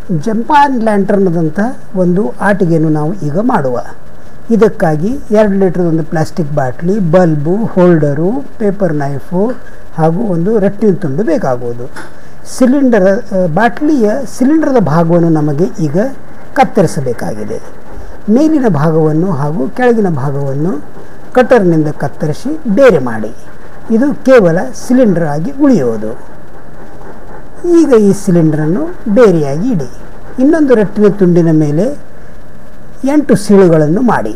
Japan ಲ್ಯಾಂಟರ್ನದಂಥ ಒಂದು ಆಟಿಕೆಯನ್ನು ನಾವು ಈಗ ಮಾಡುವ ಇದಕ್ಕಾಗಿ ಎರಡು ಲೀಟ್ರದ ಒಂದು ಪ್ಲಾಸ್ಟಿಕ್ ಬಾಟ್ಲಿ ಬಲ್ಬು ಹೋಲ್ಡರು ಪೇಪರ್ ನೈಫು ಹಾಗೂ ಒಂದು ರಟ್ಟಿನ ತುಂಡು ಬೇಕಾಗುವುದು ಸಿಲಿಂಡರ್ ಆ, ಬಾಟ್ಲಿಯ ಸಿಲಿಂಡರ್ದ ಭಾಗವನ್ನು ನಮಗೆ ಈಗ ಕತ್ತರಿಸಬೇಕಾಗಿದೆ ಮೇಲಿನ ಭಾಗವನ್ನು ಹಾಗೂ ಕೆಳಗಿನ ಭಾಗವನ್ನು ಕಟರ್ನಿಂದ ಕತ್ತರಿಸಿ ಬೇರೆ ಮಾಡಿ ಇದು ಕೇವಲ ಸಿಲಿಂಡರ್ ಆಗಿ ಉಳಿಯುವುದು ಈಗ ಈ ಸಿಲಿಂಡರನ್ನು ಬೇರೆಯಾಗಿ ಇಡಿ ಇನ್ನೊಂದು ರಟ್ಟಿನ ತುಂಡಿನ ಮೇಲೆ ಎಂಟು ಸೀಳುಗಳನ್ನು ಮಾಡಿ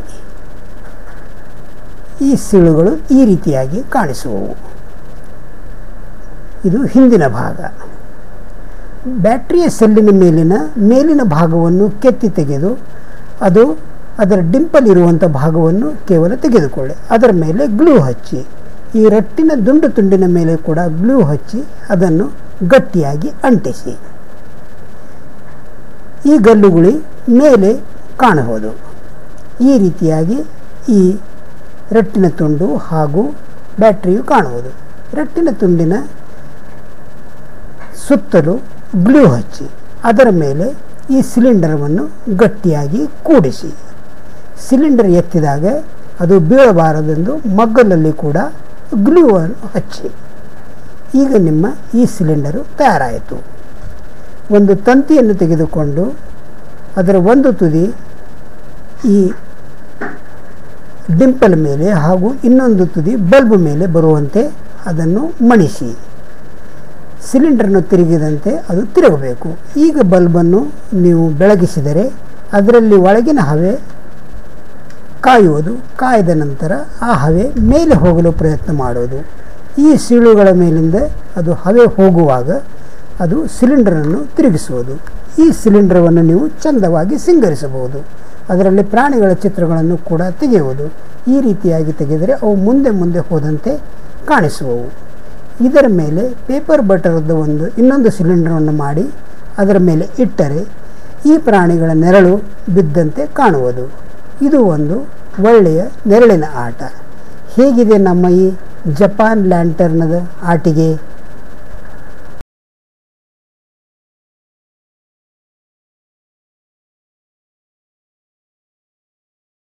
ಈ ಸೀಳುಗಳು ಈ ರೀತಿಯಾಗಿ ಕಾಣಿಸುವವು ಇದು ಹಿಂದಿನ ಭಾಗ ಬ್ಯಾಟ್ರಿಯ ಸೆಲ್ಲಿನ ಮೇಲಿನ ಮೇಲಿನ ಭಾಗವನ್ನು ಕೆತ್ತಿ ತೆಗೆದು ಅದು ಅದರ ಡಿಂಪಲ್ ಇರುವಂಥ ಭಾಗವನ್ನು ಕೇವಲ ತೆಗೆದುಕೊಳ್ಳಿ ಅದರ ಮೇಲೆ ಗ್ಲೂ ಹಚ್ಚಿ ಈ ರಟ್ಟಿನ ದುಂಡು ತುಂಡಿನ ಮೇಲೆ ಕೂಡ ಗ್ಲೂ ಹಚ್ಚಿ ಅದನ್ನು ಗಟ್ಟಿಯಾಗಿ ಅಂಟಿಸಿ ಈ ಗಲ್ಲುಗುಳಿ ಮೇಲೆ ಕಾಣಬಹುದು ಈ ರೀತಿಯಾಗಿ ಈ ರಟ್ಟಿನ ತುಂಡು ಹಾಗೂ ಬ್ಯಾಟ್ರಿಯು ಕಾಣುವುದು ರಟ್ಟಿನ ತುಂಡಿನ ಸುತ್ತಲೂ ಗ್ಲೂ ಹಚ್ಚಿ ಅದರ ಮೇಲೆ ಈ ಸಿಲಿಂಡರವನ್ನು ಗಟ್ಟಿಯಾಗಿ ಕೂಡಿಸಿ ಸಿಲಿಂಡರ್ ಎತ್ತಿದಾಗ ಅದು ಬೀಳಬಾರದೆಂದು ಮಗ್ಗಲಲ್ಲಿ ಕೂಡ ಗ್ಲೂವನ್ನು ಹಚ್ಚಿ ಈಗ ನಿಮ್ಮ ಈ ಸಿಲಿಂಡರು ತಯಾರಾಯಿತು ಒಂದು ತಂತಿಯನ್ನು ತೆಗೆದುಕೊಂಡು ಅದರ ಒಂದು ತುದಿ ಈ ಡಿಂಪಲ್ ಮೇಲೆ ಹಾಗೂ ಇನ್ನೊಂದು ತುದಿ ಬಲ್ಬ್ ಮೇಲೆ ಬರುವಂತೆ ಅದನ್ನು ಮಣಿಸಿ ಸಿಲಿಂಡರ್ನ ತಿರುಗಿದಂತೆ ಅದು ತಿರುಗಬೇಕು ಈಗ ಬಲ್ಬನ್ನು ನೀವು ಬೆಳಗಿಸಿದರೆ ಅದರಲ್ಲಿ ಒಳಗಿನ ಹವೆ ಕಾಯುವುದು ಕಾಯ್ದ ನಂತರ ಆ ಹವೆ ಮೇಲೆ ಹೋಗಲು ಪ್ರಯತ್ನ ಮಾಡೋದು ಈ ಸೀಳುಗಳ ಮೇಲಿಂದ ಅದು ಹವೆ ಹೋಗುವಾಗ ಅದು ಸಿಲಿಂಡರನ್ನು ತಿರುಗಿಸುವುದು ಈ ಸಿಲಿಂಡರವನ್ನು ನೀವು ಚಂದವಾಗಿ ಸಿಂಗರಿಸಬಹುದು ಅದರಲ್ಲಿ ಪ್ರಾಣಿಗಳ ಚಿತ್ರಗಳನ್ನು ಕೂಡ ತೆಗೆಯುವುದು ಈ ರೀತಿಯಾಗಿ ತೆಗೆದರೆ ಅವು ಮುಂದೆ ಮುಂದೆ ಹೋದಂತೆ ಕಾಣಿಸುವವು ಇದರ ಮೇಲೆ ಪೇಪರ್ ಬಟರ್ದ ಒಂದು ಇನ್ನೊಂದು ಸಿಲಿಂಡರನ್ನು ಮಾಡಿ ಅದರ ಮೇಲೆ ಇಟ್ಟರೆ ಈ ಪ್ರಾಣಿಗಳ ನೆರಳು ಬಿದ್ದಂತೆ ಕಾಣುವುದು ಇದು ಒಂದು ಒಳ್ಳೆಯ ನೆರಳಿನ ಆಟ ಹೇಗಿದೆ ನಮ್ಮ ಈ ಜಪಾನ್ ಲ್ಯಾಂಟರ್ನದ ಆಟಿಗೆ